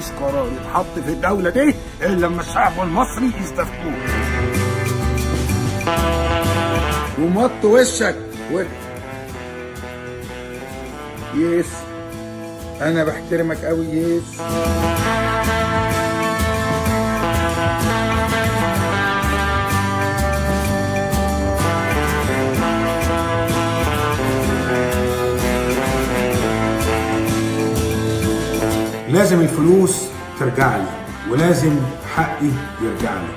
مفيش قرار يتحط في الدولة دي إلا لما الشعب المصري يستفتوه ومط وشك و... يس أنا بحترمك أوي يس لازم الفلوس ترجع لي ولازم حقي يرجع لي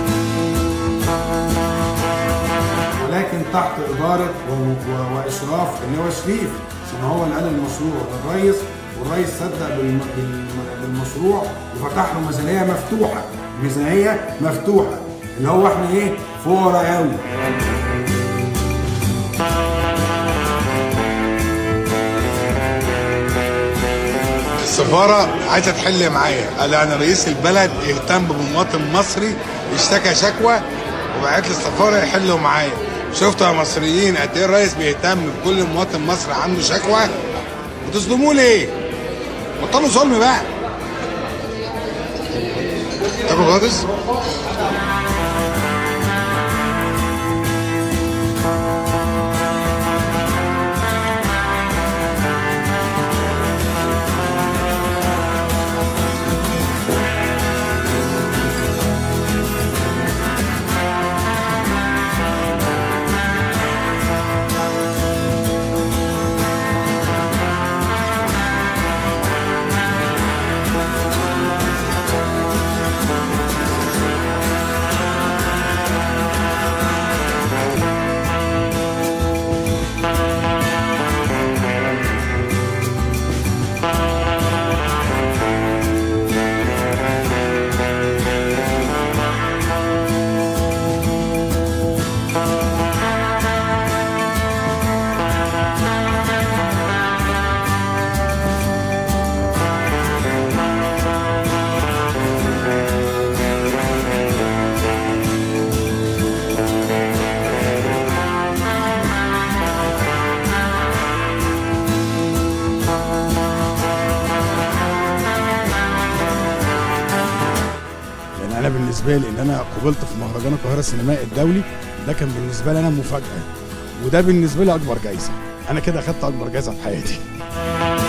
ولكن تحت إدارة و- و- وإشراف اللي هو شريف عشان هو اللي قال المشروع للرئيس والرئيس صدق بالم- بالم- بالمشروع وفتح له ميزانية مفتوحة ميزانية مفتوحة اللي هو احنا ايه فقراء قوي السفارة عايزة تحل معايا قال أنا رئيس البلد يهتم بمواطن مصري اشتكى شكوى وبعت لي السفارة يحلوا معايا شفتوا يا مصريين قد ايه الرئيس بيهتم بكل مواطن مصري عنده شكوى بتظلموه ليه؟ بطلوا ظلم بقى تاكل بطاطس؟ يعني انا بالنسبه لي ان انا قبلت في مهرجان القاهره السينمائي الدولي ده كان بالنسبه لي انا مفاجاه وده بالنسبه لي اكبر جايزه انا كده اخدت اكبر جايزه في حياتي